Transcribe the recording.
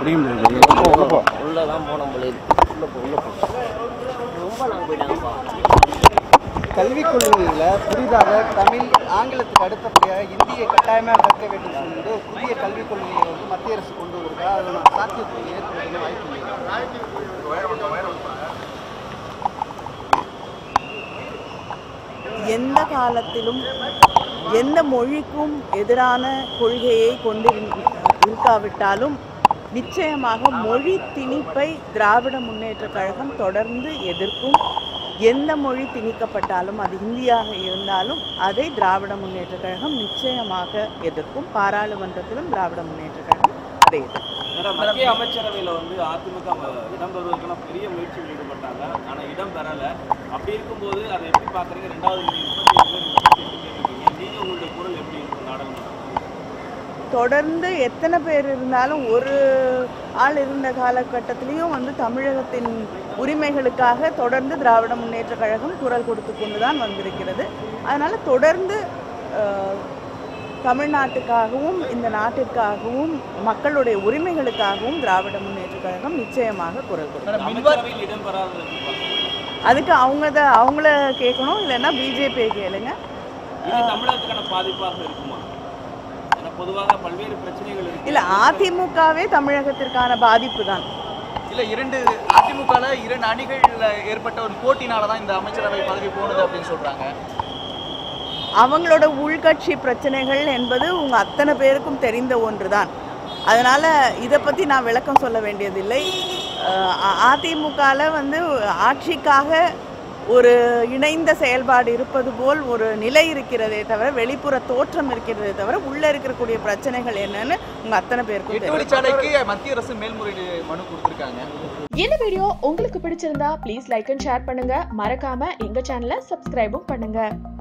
புரியும் புரியுது உள்ள தான் போன போல இருக்கு உள்ள போ உள்ள போ ரொம்ப நாங்கள் போயிட்டாங்கப்பா கல்விக் கொள்கையில் புதிதாக தமிழ் ஆங்கிலத்துக்கு அடுத்தபடியாக இந்தியை கட்டாயமாக கற்க வேண்டும் என்று ஒரு புதிய கல்விக் கொள்கையை வந்து மத்திய அரசு கொண்டு வருதா அதோட சாத்தியத்துக்கு ஏற்படுத்த வாய்ப்பு இல்லை எந்த காலத்திலும் எந்த மொழிக்கும் எதிரான கொள்கையை கொண்டு இருக்காவிட்டாலும் நிச்சயமாக மொழி திணிப்பை திராவிட முன்னேற்றக் கழகம் தொடர்ந்து எதிர்க்கும் எந்த மொழி திணிக்கப்பட்டாலும் அது ஹிந்தியாக இருந்தாலும் அதை திராவிட முன்னேற்றக் கழகம் நிச்சயமாக எதிர்க்கும் பாராளுமன்றத்திலும் திராவிட முன்னேற்றக் கழகம் அதை எதிர்க்கும் மேடம் மத்திய அமைச்சரவையில் வந்து அதிமுக இடம் பெறுவதற்கான பெரிய முயற்சியில் ஈடுபட்டாங்க ஆனால் இடம் பெறலை அப்படி இருக்கும்போது அதை எப்படி பார்க்குறீங்க ரெண்டாவது முறை முப்பத்தி ஏழு பேர் முப்பத்தி எட்டு பேர் இருக்கீங்க நீங்கள் உங்களுடைய குரல் எப்படி இருக்கும் நாடாளுமன்றம் தொடர்ந்து எத்தனை பேர் இருந்தாலும் ஒரு ஆள் இருந்த காலகட்டத்திலையும் வந்து தமிழகத்தின் உரிமைகளுக்காக தொடர்ந்து திராவிட முன்னேற்றக் கழகம் குரல் கொடுத்து கொண்டு தான் வந்திருக்கிறது அதனால் தொடர்ந்து அஹ், தமிழ்நாட்டுக்காகவும் இந்த நாட்டிற்காகவும் மக்களுடைய உரிமைகளுக்காகவும் திராவிட முன்னேற்றக் கழகம் நிச்சயமாக குரல் கொடுக்கும் அமைச்சரவையில் இடம் பெறாதது எப்படி பார்க்குறீங்க அதுக்கு அவங்க தான் அவங்கள கேட்கணும் இல்லைன்னா பிஜேபியை கேளுங்க இது தமிழகத்துக்கான பாதிப்பாக இருக்குமா ஏன்னா பொதுவாக பல்வேறு பிரச்சனைகள் இருக்கு இல்லை அதிமுகவே தமிழகத்திற்கான பாதிப்பு தான் இல்ல இரண்டு அதிமுகல இரண்டு அணிகள்ல ஏற்பட்ட ஒரு போட்டினால தான் இந்த அமைச்சரவை பதவி போனது அப்படின்னு சொல்றாங்க அவங்களோட உள்கட்சி பிரச்சனைகள் என்பது உங்கள் அத்தனை பேருக்கும் தெரிந்த ஒன்று தான் அதனால் இதை பற்றி நான் விளக்கம் சொல்ல வேண்டியதில்லை அதிமுகவில் வந்து ஆட்சிக்காக ஒரு இணைந்த செயல்பாடு இருப்பது போல் ஒரு நிலை இருக்கிறதே தவிர வெளிப்புற தோற்றம் இருக்கிறதே தவிர உள்ளே இருக்கக்கூடிய பிரச்சனைகள் என்னன்னு உங்கள் அத்தனை பேருக்கும் எட்டு தெரியும் வழிச்சாலைக்கு மத்திய அரசு மேல்முறையீடு மனு கொடுத்திருக்காங்க இந்த வீடியோ உங்களுக்கு பிடிச்சிருந்தா ப்ளீஸ் லைக் அண்ட் ஷேர் பண்ணுங்க மறக்காம எங்க சேனலை சப்ஸ்கிரைபும் பண்ணுங்க